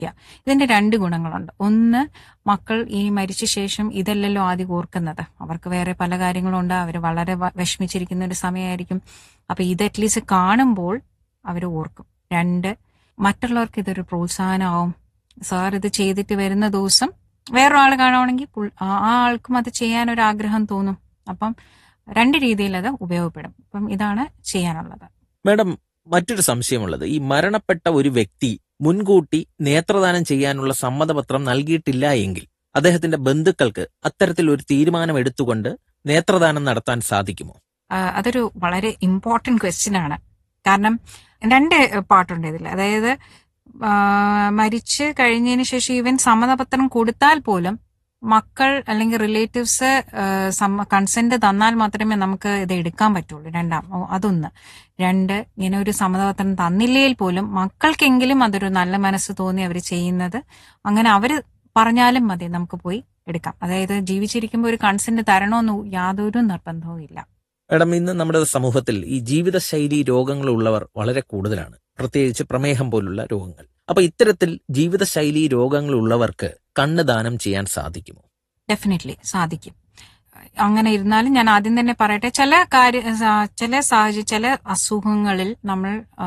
ഇതിന്റെ രണ്ട് ഗുണങ്ങളുണ്ട് ഒന്ന് മക്കൾ ഈ മരിച്ച ശേഷം ഇതല്ലല്ലോ ആദ്യം ഓർക്കുന്നത് അവർക്ക് വേറെ പല കാര്യങ്ങളുണ്ട് അവർ വളരെ വ- വിഷമിച്ചിരിക്കുന്ന ഒരു സമയമായിരിക്കും അപ്പൊ ഇത് അറ്റ്ലീസ്റ്റ് കാണുമ്പോൾ അവർ ഓർക്കും രണ്ട് മറ്റുള്ളവർക്ക് ഇതൊരു പ്രോത്സാഹനമാവും സാർ ഇത് ചെയ്തിട്ട് വരുന്ന ദിവസം വേറൊരാൾ കാണുവാണെങ്കിൽ പുൾ- ആ ആ ആൾക്കും അത് ചെയ്യാൻ ഒരു ആഗ്രഹം തോന്നും അപ്പം രണ്ട് രീതിയിൽ അത് ഉപയോഗപ്പെടും അപ്പം ഇതാണ് ചെയ്യാനുള്ളത് മാഡം മറ്റൊരു സംശയമുള്ളത് ഈ മരണപ്പെട്ട ഒരു വ്യക്തി മുൻകൂട്ടി നേത്രദാനം ചെയ്യാനുള്ള സമ്മതപത്രം നൽകിയിട്ടില്ല എങ്കിൽ അദ്ദേഹത്തിന്റെ ബന്ധുക്കൾക്ക് അത്തരത്തിൽ ഒരു തീരുമാനം എടുത്തുകൊണ്ട് നേത്രദാനം നടത്താൻ സാധിക്കുമോ ആ, അതൊരു വളരെ ഇമ്പോർട്ടന്റ് ക്വസ്റ്റ്യൻ ആണ് കാരണം രണ്ട് പാർട്ടുണ്ട് ഇതിൽ അതായത് ആ, മരിച്ച് കഴിഞ്ഞതിന് ശേഷം ഇവൻ സമ്മതപത്രം കൊടുത്താൽ പോലും മക്കൾ അല്ലെങ്കിൽ റിലേറ്റീവ്സ് കൺസെന്റ് തന്നാൽ മാത്രമേ നമുക്ക് ഇത് എടുക്കാൻ പറ്റുള്ളൂ രണ്ടാം ഓ, അതൊന്ന് രണ്ട് ഇങ്ങനെ ഒരു സമ്മതപത്രം തന്നില്ലെങ്കിൽ പോലും മക്കൾക്കെങ്കിലും അതൊരു നല്ല മനസ്സ് തോന്നി അവർ ചെയ്യുന്നത് അങ്ങനെ അവര് പറഞ്ഞാലും മതി നമുക്ക് പോയി എടുക്കാം അതായത് ജീവിച്ചിരിക്കുമ്പോൾ ഒരു കൺസെന്റ് തരണമെന്ന് യാതൊരു നിർബന്ധവും ഇല്ല മാഡം ഇന്ന് നമ്മുടെ സമൂഹത്തിൽ ഈ ജീവിതശൈലി രോഗങ്ങളുള്ളവർ വളരെ കൂടുതലാണ് പ്രത്യേകിച്ച് പ്രമേഹം പോലുള്ള രോഗങ്ങൾ അപ്പൊ ഇത്തരത്തിൽ ജീവിതശൈലി രോഗങ്ങളുള്ളവർക്ക് കണ്ണ് ദാനം ചെയ്യാൻ സാധിക്കുമോ ഡെഫിനറ്റ്ലി സാധിക്കും അങ്ങനെ ഇരുന്നാലും ഞാൻ ആദ്യം തന്നെ പറയട്ടെ ചില കാര്യ സ- ചില സാഹചര്യ ചില അസുഖങ്ങളിൽ നമ്മൾ ആ,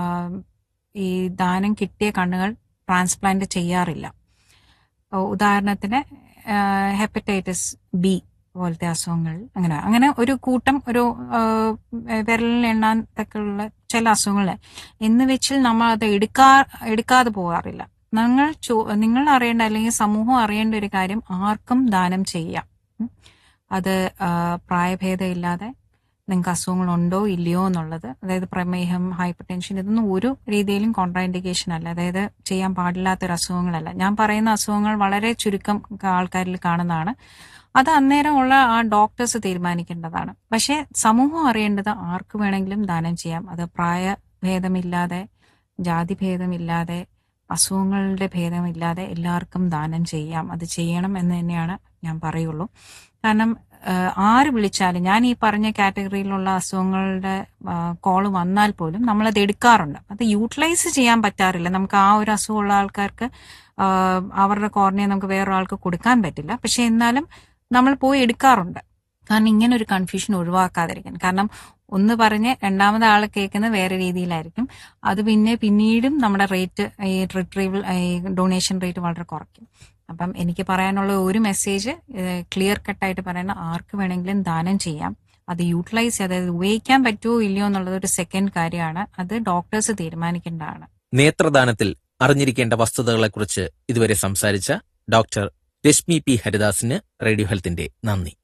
ഈ ദാനം കിട്ടിയ കണ്ണുകൾ ട്രാൻസ്പ്ലാന്റ് ചെയ്യാറില്ല ഓ, ഉദാഹരണത്തിന് ഹെപ്പറ്റൈറ്റിസ് ബി പോലത്തെ അസുഖങ്ങൾ അങ്ങനെ അങ്ങനെ ഒരു കൂട്ടം ഒരു ആ, വിരലിൽ എണ്ണാൻ തക്കുള്ള ചില അസുഖങ്ങൾ എന്ന് വെച്ചിൽ നമ്മൾ അത് എടുക്കാ എടുക്കാതെ പോകാറില്ല നിങ്ങൾ ചോ- നിങ്ങൾ അറിയേണ്ട അല്ലെങ്കിൽ സമൂഹം അറിയേണ്ട ഒരു കാര്യം ആർക്കും ദാനം ചെയ്യാം ഉം. അത് ആ, പ്രായഭേദമില്ലാതെ നിങ്ങൾക്ക് അസുഖങ്ങളുണ്ടോ ഇല്ലയോ എന്നുള്ളത് അതായത് പ്രമേഹം ഹൈപ്പർ ടെൻഷൻ ഇതൊന്നും ഒരു രീതിയിലും കോൺട്രാൻഡിക്കേഷൻ അല്ല അതായത് ചെയ്യാൻ പാടില്ലാത്തൊരു അസുഖങ്ങളല്ല ഞാൻ പറയുന്ന അസുഖങ്ങൾ വളരെ ചുരുക്കം ആൾക്കാരിൽ കാണുന്നതാണ് അത് അന്നേരം ഉള്ള ആ ഡോക്ടേഴ്സ് തീരുമാനിക്കേണ്ടതാണ് പക്ഷേ സമൂഹം അറിയേണ്ടത് ആർക്ക് വേണമെങ്കിലും ദാനം ചെയ്യാം അത് പ്രായഭേദമില്ലാതെ ജാതി ഭേദമില്ലാതെ അസുഖങ്ങളുടെ ഭേദമില്ലാതെ എല്ലാവർക്കും ദാനം ചെയ്യാം അത് ചെയ്യണം എന്ന് തന്നെയാണ് ഞാൻ പറയുള്ളൂ കാരണം ആഹ് ആര് വിളിച്ചാലും ഞാൻ ഈ പറഞ്ഞ കാറ്റഗറിയിലുള്ള അസുഖങ്ങളുടെ കോള് വന്നാൽ പോലും നമ്മളത് എടുക്കാറുണ്ട് അത് യൂട്ടിലൈസ് ചെയ്യാൻ പറ്റാറില്ല നമുക്ക് ആ ഒരു അസുഖമുള്ള ആൾക്കാർക്ക് ആഹ് അവരുടെ കോർണിയ നമുക്ക് വേറൊരാൾക്ക് കൊടുക്കാൻ പറ്റില്ല പക്ഷെ എന്നാലും നമ്മൾ പോയി എടുക്കാറുണ്ട് കാരണം ഇങ്ങനെ ഒരു കൺഫ്യൂഷൻ ഒഴിവാക്കാതിരിക്കാൻ കാരണം ഒന്ന് പറഞ്ഞ് രണ്ടാമത് ആൾ കേൾക്കുന്നത് വേറെ രീതിയിലായിരിക്കും അത് പിന്നെ പിന്നീടും നമ്മുടെ റേറ്റ് ഈ റിട്രീവൽ ഡൊണേഷൻ റേറ്റ് വളരെ കുറയ്ക്കും അപ്പം എനിക്ക് പറയാനുള്ള ഒരു മെസ്സേജ് ക്ലിയർ കട്ടായിട്ട് പറയുന്ന ആർക്ക് വേണമെങ്കിലും ദാനം ചെയ്യാം അത് യൂട്ടിലൈസ് അതായത് ഉപയോഗിക്കാൻ പറ്റുമോ ഇല്ലയോ എന്നുള്ളത് ഒരു സെക്കൻഡ് കാര്യമാണ് അത് ഡോക്ടേഴ്സ് തീരുമാനിക്കേണ്ടതാണ് നേത്രദാനത്തിൽ അറിഞ്ഞിരിക്കേണ്ട വസ്തുതകളെക്കുറിച്ച് ഇതുവരെ സംസാരിച്ച ഡോക്ടർ രശ്മി പി ഹരിദാസിന് റേഡിയോ ഹെൽത്തിന്റെ നന്ദി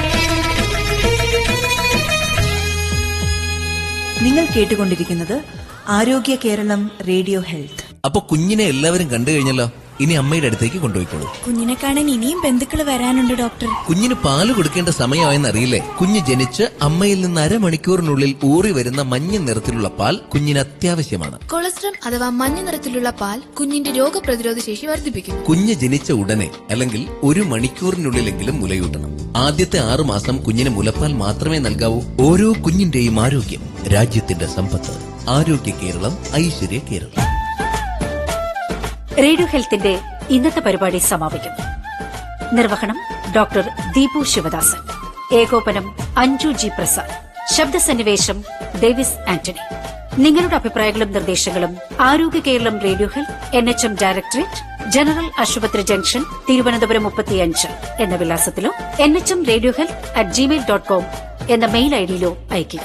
നിങ്ങൾ കേട്ടുകൊണ്ടിരിക്കുന്നത് ആരോഗ്യ കേരളം റേഡിയോ ഹെൽത്ത് അപ്പൊ കുഞ്ഞിനെ എല്ലാവരും കണ്ടു കഴിഞ്ഞല്ലോ ഇനി അമ്മയുടെ അടുത്തേക്ക് കൊണ്ടുപോയിക്കോളൂ കുഞ്ഞിനെ കാണാൻ ഇനിയും ബന്ധുക്കൾ വരാനുണ്ട് ഡോക്ടർ കുഞ്ഞിന് പാല് കൊടുക്കേണ്ട സമയമായെന്ന് അറിയില്ലേ കുഞ്ഞ് ജനിച്ച് അമ്മയിൽ നിന്ന് അരമണിക്കൂറിനുള്ളിൽ ഊറി വരുന്ന മഞ്ഞ നിറത്തിലുള്ള പാൽ കുഞ്ഞിന് അത്യാവശ്യമാണ് കൊളസ്ട്രം അഥവാ മഞ്ഞ നിറത്തിലുള്ള പാൽ കുഞ്ഞിന്റെ രോഗപ്രതിരോധ ശേഷി വർദ്ധിപ്പിക്കുന്നു കുഞ്ഞ് ജനിച്ച ഉടനെ അല്ലെങ്കിൽ ഒരു മണിക്കൂറിനുള്ളിലെങ്കിലും മുലയൂട്ടണം ആദ്യത്തെ ആറു മാസം കുഞ്ഞിന് മുലപ്പാൽ മാത്രമേ നൽകാവൂ ഓരോ കുഞ്ഞിന്റെയും ആരോഗ്യം രാജ്യത്തിന്റെ സമ്പത്ത് ആരോഗ്യ കേരളം ഐശ്വര്യ കേരളം റേഡിയോ ഹെൽത്തിന്റെ ഇന്നത്തെ പരിപാടി സമാപിക്കുന്നു നിർവഹണം ഡോക്ടർ ദീപു ശിവദാസൻ ഏകോപനം അഞ്ജു ജി പ്രസാദ് ശബ്ദസന്നിവേശം ഡേവിസ് ആന്റണി നിങ്ങളുടെ അഭിപ്രായങ്ങളും നിർദ്ദേശങ്ങളും Arogya Keralam radio health N H M directorate general ആശുപത്രി ജംഗ്ഷൻ തിരുവനന്തപുരം മുപ്പത്തിയഞ്ച് എന്ന വിലാസത്തിലോ N H M radio health at Gmail dot com എന്ന മെയിൽ ഐഡിയിലോ അയയ്ക്കുക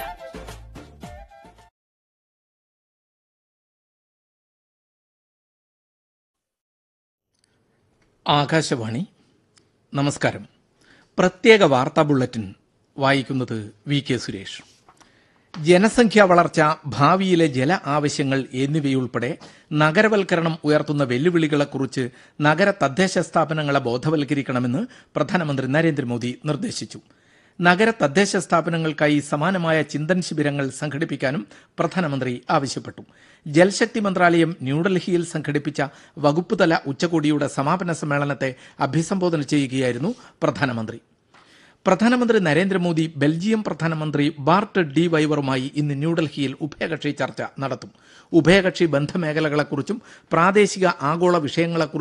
ആകാശവാണി നമസ്കാരം പ്രത്യേക വാർത്താ ബുള്ളറ്റിൻ വായിക്കുന്നത് വി കെ സുരേഷ് ജനസംഖ്യാ വളർച്ച ഭാവിയിലെ ജല ആവശ്യങ്ങൾ എന്നിവയുൾപ്പെടെ നഗരവൽക്കരണം ഉയർത്തുന്ന വെല്ലുവിളികളെക്കുറിച്ച് നഗര തദ്ദേശ സ്ഥാപനങ്ങളെ ബോധവൽക്കരിക്കണമെന്ന് പ്രധാനമന്ത്രി നരേന്ദ്രമോദി നിർദ്ദേശിച്ചു നഗര തദ്ദേശ സ്ഥാപനങ്ങൾക്കായി സമാനമായ ചിന്തൻ ശിബിരങ്ങൾ സംഘടിപ്പിക്കാനും പ്രധാനമന്ത്രി ആവശ്യപ്പെട്ടു ജൽശക്തി മന്ത്രാലയം ന്യൂഡൽഹിയിൽ സംഘടിപ്പിച്ച വകുപ്പുതല ഉച്ചകോടിയുടെ സമാപന സമ്മേളനത്തെ അഭിസംബോധന ചെയ്യുകയായിരുന്നു പ്രധാനമന്ത്രി പ്രധാനമന്ത്രി നരേന്ദ്രമോദി ബെൽജിയം പ്രധാനമന്ത്രി ബാർട്ട് ഡി വൈവറുമായി ഇന്ന് ന്യൂഡൽഹിയിൽ ഉഭയകക്ഷി ചർച്ച നടത്തും ഉഭയകക്ഷി ബന്ധമേഖലകളെക്കുറിച്ചും പ്രാദേശിക ആഗോള വിഷയങ്ങളെക്കുറിച്ചും